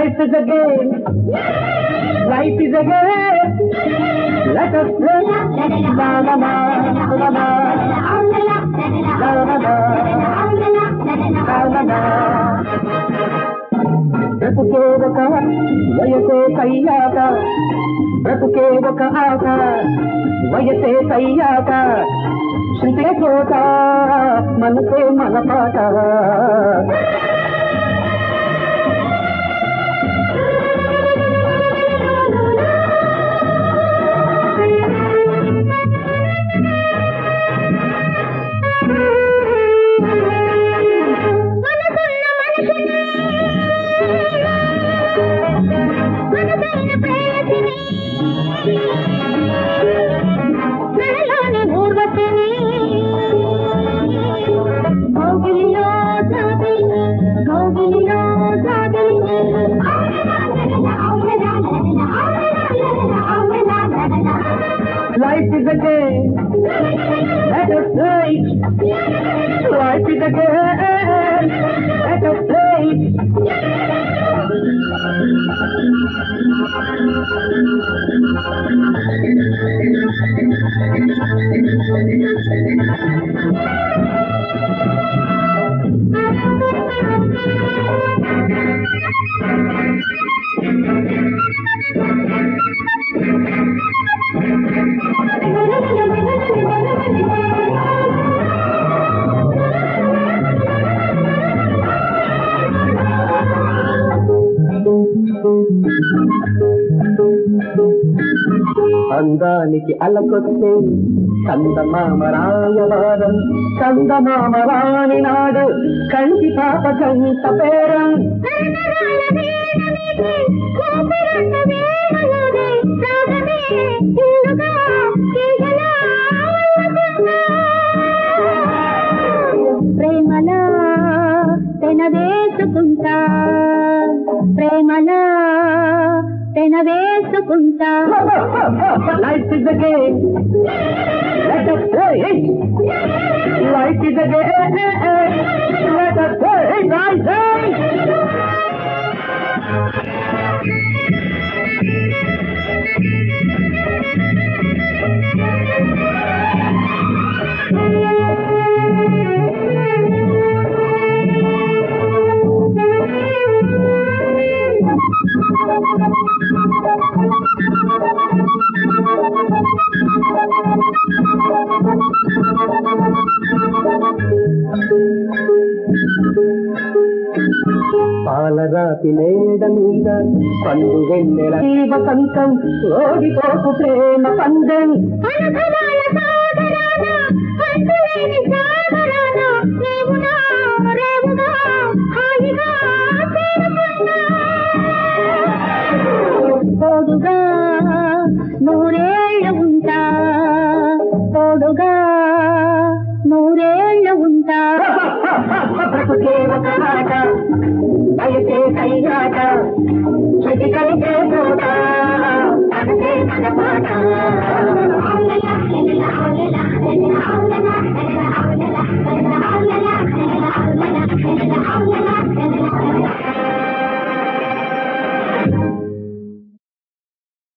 Life is a game. Life is a game. Let us play. La la la la la la la la la la. బ్రతుకే ఒక వయసే కయ్యాక బ్రతుకే ఒక ఆట వయసే కయ్యాక శృతే కోట మనసే మన పాట Life is a game. Let us play. Life is a game. Let us play. అందానికి అలకొస్తే కందమామ రాయవారం కందమామ రాణి నాడు కంటి పాప కంత పేరం ప్రేమలా తెనవేసుకుంటా ప్రేమలా తెనవేసుకుంటా Life is a game. Let us play. Life is a game. Let us play. Right, పాలరాతి మేడ మీద పండు వెన్నెల ఈ వసంతం ఓడిపోకు ప్రేమ పందెం అనుభవాల సాగరాన అంతులేని సాగరాన రేవునా రేవుగా హాయిగా తేలుతున్నా తోడుగా నూరేళ్ళు ఉంటా తోడుగా నూరేళ్ళు ఉంటా బ్రతుకే ఒక ఆట వయసే కైగాట చెటి కలిగే పోతా